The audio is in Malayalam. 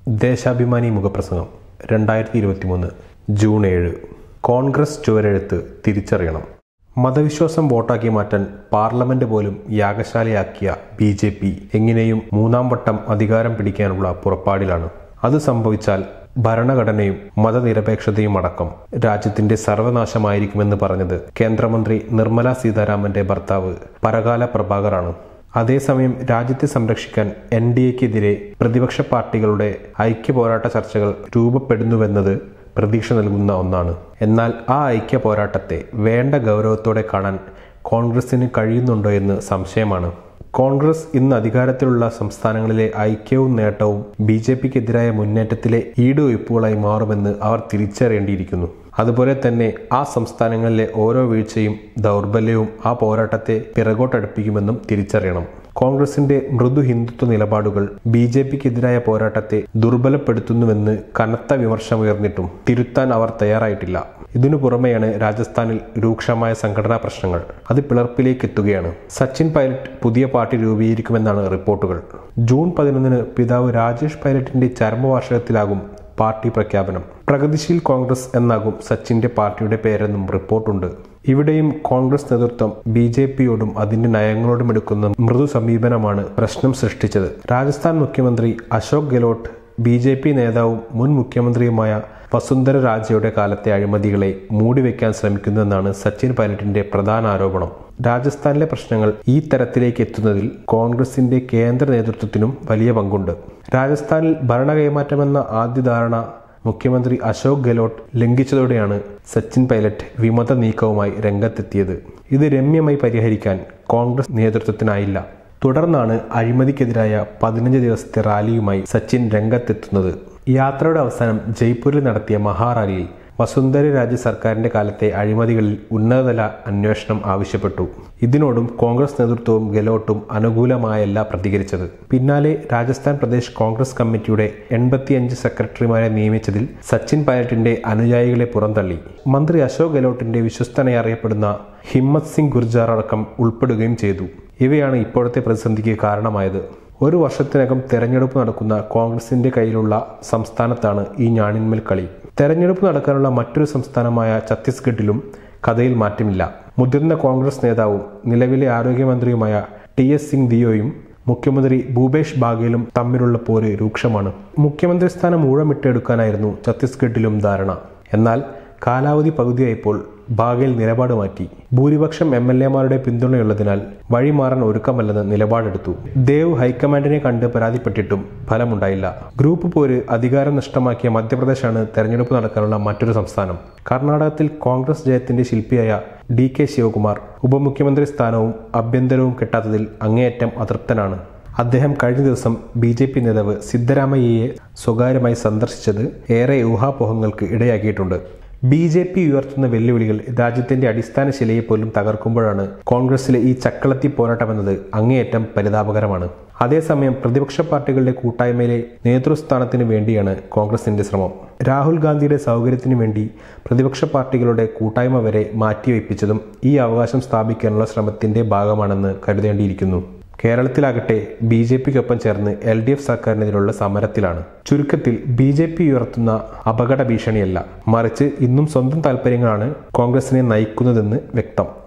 ദേശാഭിമാനി മുഖപ്രസംഗം രണ്ടായിരത്തി ഇരുപത്തിമൂന്ന് ജൂൺ ഏഴ് കോൺഗ്രസ് ചുവരെഴുത്ത് തിരിച്ചറിയണം മതവിശ്വാസം വോട്ടാക്കി മാറ്റാൻ പാർലമെന്റ് പോലും യാഗശാലയാക്കിയ ബി ജെ പി എങ്ങനെയും മൂന്നാം വട്ടം അധികാരം പിടിക്കാനുള്ള പുറപ്പാടിലാണ് അത് സംഭവിച്ചാൽ ഭരണഘടനയും മതനിരപേക്ഷതയും അടക്കം രാജ്യത്തിന്റെ സർവനാശമായിരിക്കുമെന്ന് പറഞ്ഞത് കേന്ദ്രമന്ത്രി നിർമ്മല സീതാരാമന്റെ ഭർത്താവ് പരകാല പ്രഭാകറാണ് അതേസമയം രാജ്യത്തെ സംരക്ഷിക്കാൻ എൻ ഡി എക്കെതിരെ പ്രതിപക്ഷ പാർട്ടികളുടെ ഐക്യ പോരാട്ട ചർച്ചകൾ രൂപപ്പെടുന്നുവെന്നത് പ്രതീക്ഷ നൽകുന്ന ഒന്നാണ് എന്നാൽ ആ ഐക്യ പോരാട്ടത്തെ വേണ്ട ഗൗരവത്തോടെ കാണാൻ കോൺഗ്രസിന് കഴിയുന്നുണ്ടോ എന്ന് സംശയമാണ് കോൺഗ്രസ് ഇന്ന് അധികാരത്തിലുള്ള സംസ്ഥാനങ്ങളിലെ ഐക്യവും നേട്ടവും ബി ജെ പിക്കെതിരായ മുന്നേറ്റത്തിലെ ഈടുവയ്പ്പുകളായി മാറുമെന്ന് അവർ തിരിച്ചറിയേണ്ടിയിരിക്കുന്നു അതുപോലെ തന്നെ ആ സംസ്ഥാനങ്ങളിലെ ഓരോ വീഴ്ചയും ദൗർബല്യവും ആ പോരാട്ടത്തെ പിറകോട്ടടുപ്പിക്കുമെന്നും തിരിച്ചറിയണം കോൺഗ്രസിന്റെ മൃദു ഹിന്ദുത്വ നിലപാടുകൾ ബി ജെ പിക്കെതിരായ പോരാട്ടത്തെ ദുർബലപ്പെടുത്തുന്നുവെന്ന് കനത്ത വിമർശനമുയർന്നിട്ടും തിരുത്താൻ അവർ തയ്യാറായിട്ടില്ല ഇതിനു പുറമെയാണ് രാജസ്ഥാനിൽ രൂക്ഷമായ സംഘടനാ പ്രശ്നങ്ങൾ അത് പിളർപ്പിലേക്ക് എത്തുകയാണ് സച്ചിൻ പൈലറ്റ് പുതിയ പാർട്ടി രൂപീകരിക്കുമെന്നാണ് റിപ്പോർട്ടുകൾ ജൂൺ പതിനൊന്നിന് പിതാവ് രാജേഷ് പൈലറ്റിന്റെ ചരമവാർഷികത്തിലാകും പാർട്ടി പ്രഖ്യാപനം പ്രഗതിശീൽ കോൺഗ്രസ് എന്നാകും സച്ചിന്റെ പാർട്ടിയുടെ പേരെന്നും റിപ്പോർട്ടുണ്ട് ഇവിടെയും കോൺഗ്രസ് നേതൃത്വം ബി ജെ പിയോടും അതിന്റെ നയങ്ങളോടും എടുക്കുന്ന മൃദു സമീപനമാണ് പ്രശ്നം സൃഷ്ടിച്ചത് രാജസ്ഥാൻ മുഖ്യമന്ത്രി Ashok Gehlot B J P നേതാവും മുൻ മുഖ്യമന്ത്രിയുമായ വസുന്ധര രാജയുടെ കാലത്തെ അഴിമതികളെ മൂടിവെക്കാൻ ശ്രമിക്കുന്നുവെന്നാണ് സച്ചിൻ പൈലറ്റിന്റെ പ്രധാന ആരോപണം രാജസ്ഥാനിലെ പ്രശ്നങ്ങൾ ഈ തരത്തിലേക്ക് എത്തുന്നതിൽ കോൺഗ്രസിന്റെ കേന്ദ്ര നേതൃത്വത്തിനും വലിയ പങ്കുണ്ട് രാജസ്ഥാനിൽ ഭരണ കൈമാറ്റമെന്ന ആദ്യ ധാരണ മുഖ്യമന്ത്രി അശോക് ഗെലോട്ട് ലംഘിച്ചതോടെയാണ് സച്ചിൻ പൈലറ്റ് വിമത നീക്കവുമായി രംഗത്തെത്തിയത് ഇത് രമ്യമായി പരിഹരിക്കാൻ കോൺഗ്രസ് നേതൃത്വത്തിനായില്ല തുടർന്നാണ് അഴിമതിക്കെതിരായ പതിനഞ്ച് ദിവസത്തെ റാലിയുമായി സച്ചിൻ രംഗത്തെത്തുന്നത് യാത്രയുടെ അവസാനം ജയ്പൂരിൽ നടത്തിയ മഹാറാലിയിൽ വസുന്ധര രാജ സർക്കാരിന്റെ കാലത്തെ അഴിമതികളിൽ ഉന്നതതല അന്വേഷണം ആവശ്യപ്പെട്ടു ഇതിനോടും കോൺഗ്രസ് നേതൃത്വവും ഗെലോട്ടും അനുകൂലമായല്ല പ്രതികരിച്ചത് പിന്നാലെ രാജസ്ഥാൻ പ്രദേശ് കോൺഗ്രസ് കമ്മിറ്റിയുടെ എൺപത്തിയഞ്ച് സെക്രട്ടറിമാരെ നിയമിച്ചതിൽ സച്ചിൻ പൈലറ്റിന്റെ അനുയായികളെ പുറന്തള്ളി മന്ത്രി അശോക് ഗെലോട്ടിന്റെ വിശ്വസ്തനായി അറിയപ്പെടുന്ന ഹിമ്മത് സിംഗ് ഗുർജാർ അടക്കം ഉൾപ്പെടുകയും ചെയ്തു ഇവയാണ് ഇപ്പോഴത്തെ പ്രതിസന്ധിക്ക് കാരണമായത് ഒരു വർഷത്തിനകം തെരഞ്ഞെടുപ്പ് നടക്കുന്ന കോൺഗ്രസിന്റെ കയ്യിലുള്ള സംസ്ഥാനത്താണ് ഈ ഞാണിന്മേൽ കളി തെരഞ്ഞെടുപ്പ് നടക്കാനുള്ള മറ്റൊരു സംസ്ഥാനമായ ഛത്തീസ്ഗഡിലും കഥയിൽ മാറ്റമില്ല മുതിർന്ന കോൺഗ്രസ് നേതാവും നിലവിലെ ആരോഗ്യമന്ത്രിയുമായ ടി എസ് സിംഗ് ദിയോയും മുഖ്യമന്ത്രി ഭൂപേഷ് ബാഗേലും തമ്മിലുള്ള പോര് രൂക്ഷമാണ് മുഖ്യമന്ത്രി സ്ഥാനം ഊഴമിട്ടെടുക്കാനായിരുന്നു ഛത്തീസ്ഗഡിലും ധാരണ എന്നാൽ കാലാവധി പകുതിയായപ്പോൾ ബാഗേൽ നിലപാട് മാറ്റി ഭൂരിപക്ഷം എം എൽ എമാരുടെ പിന്തുണയുള്ളതിനാൽ വഴിമാറാൻ ഒരുക്കമല്ലെന്ന് നിലപാടെടുത്തു ദേവ് ഹൈക്കമാൻഡിനെ കണ്ട് പരാതിപ്പെട്ടിട്ടും ഫലമുണ്ടായില്ല ഗ്രൂപ്പ് പോര് അധികാരം നഷ്ടമാക്കിയ മധ്യപ്രദേശാണ് തെരഞ്ഞെടുപ്പ് നടക്കാനുള്ള മറ്റൊരു സംസ്ഥാനം കർണാടകത്തിൽ കോൺഗ്രസ് ജയത്തിന്റെ ശില്പിയായ ഡി കെ ശിവകുമാർ ഉപമുഖ്യമന്ത്രി സ്ഥാനവും ആഭ്യന്തരവും കിട്ടാത്തതിൽ അങ്ങേയറ്റം അതൃപ്തനാണ് അദ്ദേഹം കഴിഞ്ഞ ദിവസം ബി ജെ പി നേതാവ് സിദ്ധരാമയ്യയെ സ്വകാര്യമായി സന്ദർശിച്ചത് ഏറെ ഊഹാപോഹങ്ങൾക്ക് ഇടയാക്കിയിട്ടുണ്ട് ബി ജെ പി ഉയർത്തുന്ന വെല്ലുവിളികൾ രാജ്യത്തിന്റെ അടിസ്ഥാന ശിലയെ പോലും തകർക്കുമ്പോഴാണ് കോൺഗ്രസിലെ ഈ ചക്കളത്തി പോരാട്ടമെന്നത് അങ്ങേയറ്റം പരിതാപകരമാണ് അതേസമയം പ്രതിപക്ഷ പാർട്ടികളുടെ കൂട്ടായ്മയിലെ നേതൃസ്ഥാനത്തിന് വേണ്ടിയാണ് കോൺഗ്രസിന്റെ ശ്രമം രാഹുൽ ഗാന്ധിയുടെ സൗകര്യത്തിനു വേണ്ടി പ്രതിപക്ഷ പാർട്ടികളുടെ കൂട്ടായ്മ വരെ മാറ്റിവെപ്പിച്ചതും ഈ അവകാശം സ്ഥാപിക്കാനുള്ള ശ്രമത്തിന്റെ ഭാഗമാണെന്ന് കരുതേണ്ടിയിരിക്കുന്നു കേരളത്തിലാകട്ടെ ബി ജെ പിക്കൊപ്പം ചേർന്ന് എൽ ഡി എഫ് സർക്കാരിനെതിരെയുള്ള സമരത്തിലാണ് ചുരുക്കത്തിൽ ബി ജെ പി ഉയർത്തുന്ന അപകട ഭീഷണിയല്ല മറിച്ച് ഇന്നും സ്വന്തം താല്പര്യങ്ങളാണ് കോൺഗ്രസിനെ നയിക്കുന്നതെന്ന് വ്യക്തം